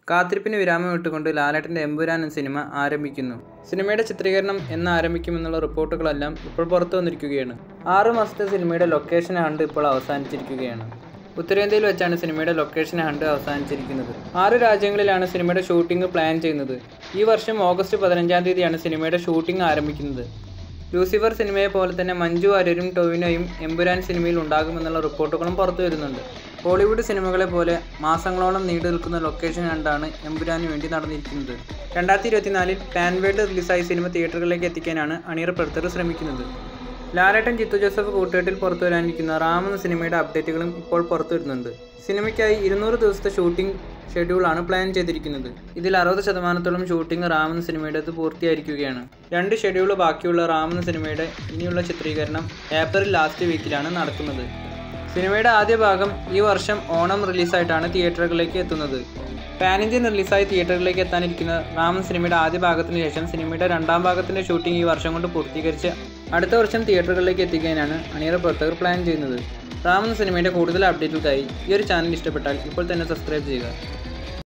കാത്തിരിപ്പിന് വിരാമം ഇട്ടുകൊണ്ട് ലാലേട്ടൻ്റെ എമ്പുരാൻ എന്ന സിനിമ ആരംഭിക്കുന്നു സിനിമയുടെ ചിത്രീകരണം എന്ന് ആരംഭിക്കുമെന്നുള്ള റിപ്പോർട്ടുകളെല്ലാം ഇപ്പോൾ പുറത്തു വന്നിരിക്കുകയാണ് ആറു മാസത്തെ സിനിമയുടെ ലൊക്കേഷൻ ഹണ്ട് ഇപ്പോൾ അവസാനിച്ചിരിക്കുകയാണ് ഉത്തരേന്ത്യയിൽ വെച്ചാണ് സിനിമയുടെ ലൊക്കേഷൻ ഹണ്ട് അവസാനിച്ചിരിക്കുന്നത് ആറ് രാജ്യങ്ങളിലാണ് സിനിമയുടെ ഷൂട്ടിംഗ് പ്ലാൻ ചെയ്യുന്നത് ഈ വർഷം ഓഗസ്റ്റ് പതിനഞ്ചാം തീയതിയാണ് സിനിമയുടെ ഷൂട്ടിംഗ് ആരംഭിക്കുന്നത് ലൂസിഫർ സിനിമയെ പോലെ തന്നെ മഞ്ജു വാര്യരും ടൊവിനോയും എമ്പുരാൻ സിനിമയിൽ ഉണ്ടാകുമെന്നുള്ള റിപ്പോർട്ടുകളും പുറത്തു വരുന്നുണ്ട് ഹോളിവുഡ് സിനിമകളെ പോലെ മാസങ്ങളോളം നീണ്ടു നിൽക്കുന്ന ലൊക്കേഷൻ കണ്ടാണ് എമ്പുരാന് വേണ്ടി നടന്നിരിക്കുന്നത് രണ്ടായിരത്തി ഇരുപത്തിനാലിൽ പാൻ വേൾഡ് റിലീസായി സിനിമ തിയേറ്ററുകളിലേക്ക് എത്തിക്കാനാണ് അണിയറ പ്രവർത്തകർ ശ്രമിക്കുന്നത് ലാലേട്ടൻ ജിത്തു ജോസഫ് കൂട്ടുകെട്ടിൽ പുറത്തു വരാനിരിക്കുന്ന റാം എന്ന സിനിമയുടെ അപ്ഡേറ്റുകളും ഇപ്പോൾ പുറത്തു വരുന്നുണ്ട് സിനിമയ്ക്കായി ഇരുന്നൂറ് ദിവസത്തെ ഷൂട്ടിംഗ് ഷെഡ്യൂളാണ് പ്ലാൻ ചെയ്തിരിക്കുന്നത് ഇതിൽ അറുപത് ശതമാനത്തോളം ഷൂട്ടിംഗ് റാം എന്ന സിനിമയുടേത് പൂർത്തിയായിരിക്കുകയാണ് രണ്ട് ഷെഡ്യൂൾ ബാക്കിയുള്ള റാം എന്ന സിനിമയുടെ ഇനിയുള്ള ചിത്രീകരണം ഏപ്രിൽ ലാസ്റ്റ് വീക്കിലാണ് നടക്കുന്നത് സിനിമയുടെ ആദ്യ ഭാഗം ഈ വർഷം ഓണം റിലീസായിട്ടാണ് തിയേറ്ററുകളിലേക്ക് എത്തുന്നത് പാൻ ഇന്ത്യൻ റിലീസായി തിയേറ്ററുകളിലേക്ക് എത്താനിരിക്കുന്ന റാമൻ സിനിമയുടെ ആദ്യ ഭാഗത്തിന് ശേഷം സിനിമയുടെ രണ്ടാം ഭാഗത്തിൻ്റെ ഷൂട്ടിംഗ് ഈ വർഷം കൊണ്ട് പൂർത്തീകരിച്ച് അടുത്ത വർഷം തിയേറ്ററുകളിലേക്ക് എത്തിക്കാനാണ് അണിയറ പ്രവർത്തകർ പ്ലാൻ ചെയ്യുന്നത് റാമൻ സിനിമയുടെ കൂടുതൽ അപ്ഡേറ്റുകൾക്കായി ഈ ഒരു ചാനൽ ഇഷ്ടപ്പെട്ടാൽ ഇപ്പോൾ തന്നെ സബ്സ്ക്രൈബ് ചെയ്യുക